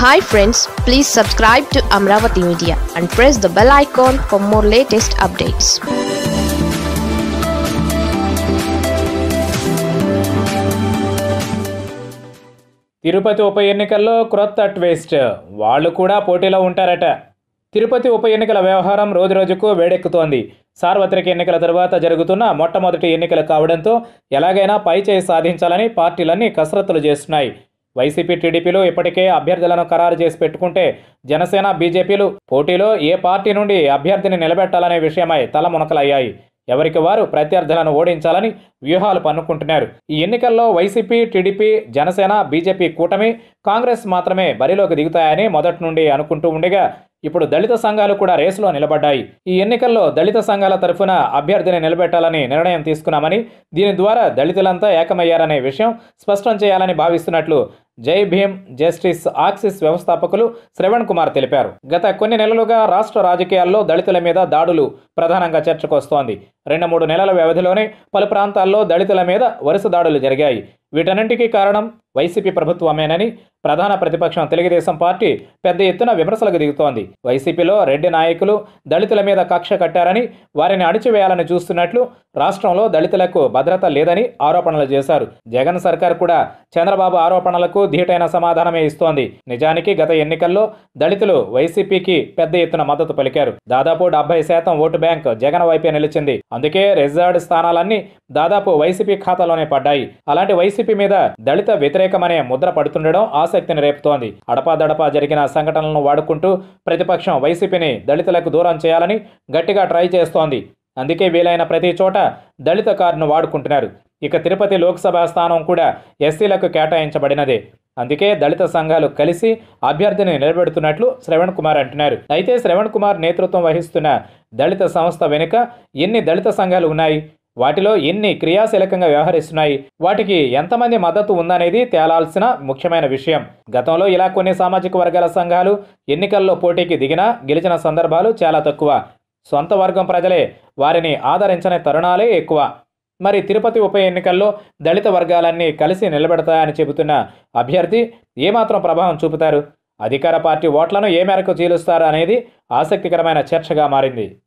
hi friends please subscribe to Amaravati media and press the bell icon for more latest updates Tirupati ఉప ఎన్నికల్లో క్రొత్త twist వాళ్ళు కూడా పోటీలో ఉంటారట తిరుపతి ఉప ఎన్నికల వ్యవహారం రోజురోజుకు వేడెక్కుతోంది సార్వత్రిక ఎన్నికల తరువాత జరుగుతున్న మొట్టమొదటి ఎన్నికలు కావడంతో ఎలాగైనా పై చేయి సాధించాలని పార్టీలన్నీ కసరత్తులు చేస్తున్నాయి వైసీపీ టీడీపీలు ఇప్పటికే అభ్యర్థులను ఖరారు చేసి పెట్టుకుంటే జనసేన బీజేపీలు పోటీలో ఏ పార్టీ నుండి అభ్యర్థిని నిలబెట్టాలనే విషయమై తలమునకలయ్యాయి ఎవరికి వారు ప్రత్యర్థులను ఓడించాలని వ్యూహాలు పన్నుకుంటున్నారు ఈ ఎన్నికల్లో వైసీపీ టీడీపీ జనసేన బీజేపీ కూటమి కాంగ్రెస్ మాత్రమే బరిలోకి దిగుతాయని మొదటి నుండి అనుకుంటూ ఉండగా ఇప్పుడు దళిత సంఘాలు కూడా రేసులో నిలబడ్డాయి ఈ ఎన్నికల్లో దళిత సంఘాల తరఫున అభ్యర్థిని నిలబెట్టాలని నిర్ణయం తీసుకున్నామని దీని ద్వారా దళితులంతా ఏకమయ్యారనే విషయం స్పష్టం చేయాలని భావిస్తున్నట్లు జై భీమ్ జస్టిస్ ఆక్సిస్ వ్యవస్థాపకులు శ్రవణ్ కుమార్ తెలిపారు గత కొన్ని నెలలుగా రాష్ట్ర రాజకీయాల్లో దళితుల మీద దాడులు ప్రధానంగా చర్చకొస్తోంది రెండు మూడు నెలల వ్యవధిలోనే పలు ప్రాంతాల్లో దళితుల మీద వరుస దాడులు జరిగాయి వీటన్నింటికీ కారణం వైసీపీ ప్రభుత్వమేనని ప్రధాన ప్రతిపక్షం తెలుగుదేశం పార్టీ పెద్ద ఎత్తున విమర్శలకు దిగుతోంది వైసీపీలో రెడ్డి నాయకులు దళితుల మీద కక్ష కట్టారని వారిని అణిచివేయాలని చూస్తున్నట్లు రాష్ట్రంలో దళితులకు భద్రత లేదని ఆరోపణలు చేశారు జగన్ సర్కార్ కూడా చంద్రబాబు ఆరోపణలకు ధీటైన సమాధానమే ఇస్తోంది నిజానికి గత ఎన్నికల్లో దళితులు వైసీపీకి పెద్ద ఎత్తున మద్దతు పలికారు దాదాపు డెబ్బై శాతం ఓటు బ్యాంక్ జగన్ వైపే నిలిచింది అందుకే రిజర్వ్డ్ స్థానాలన్నీ దాదాపు వైసీపీ ఖాతాలోనే పడ్డాయి అలాంటి వైసీపీ మీద దళిత వ్యతిరేకమనే ముద్ర పడుతుండడం ఆసక్తిని రేపుతోంది అడపాదడపా జరిగిన సంఘటనలను వాడుకుంటూ ప్రతిపక్షం వైసీపీని దళితులకు దూరం చేయాలని గట్టిగా ట్రై చేస్తోంది అందుకే వీలైన ప్రతి చోట దళిత కార్డును వాడుకుంటున్నారు ఇక తిరుపతి లోక్సభ స్థానం కూడా ఎస్సీలకు కేటాయించబడినదే అందుకే దళిత సంఘాలు కలిసి అభ్యర్థిని నిలబెడుతున్నట్లు శ్రవణ్ కుమార్ అంటున్నారు అయితే శ్రవణ్ కుమార్ నేతృత్వం వహిస్తున్న దళిత సంస్థ వెనుక ఎన్ని దళిత సంఘాలు ఉన్నాయి వాటిలో ఎన్ని క్రియాశీలకంగా వ్యవహరిస్తున్నాయి వాటికి ఎంతమంది మద్దతు ఉందనేది తేలాల్సిన ముఖ్యమైన విషయం గతంలో ఇలా కొన్ని సామాజిక వర్గాల సంఘాలు ఎన్నికల్లో పోటీకి దిగినా గెలిచిన సందర్భాలు చాలా తక్కువ సొంత వర్గం ప్రజలే వారిని ఆదరించని తరుణాలే ఎక్కువ మరి తిరుపతి ఉప ఎన్నికల్లో దళిత వర్గాలన్నీ కలిసి నిలబెడతాయని చెబుతున్న అభ్యర్థి ఏమాత్రం ప్రభావం చూపుతారు అధికార పార్టీ ఓట్లను ఏ మేరకు చీలుస్తారు అనేది ఆసక్తికరమైన చర్చగా మారింది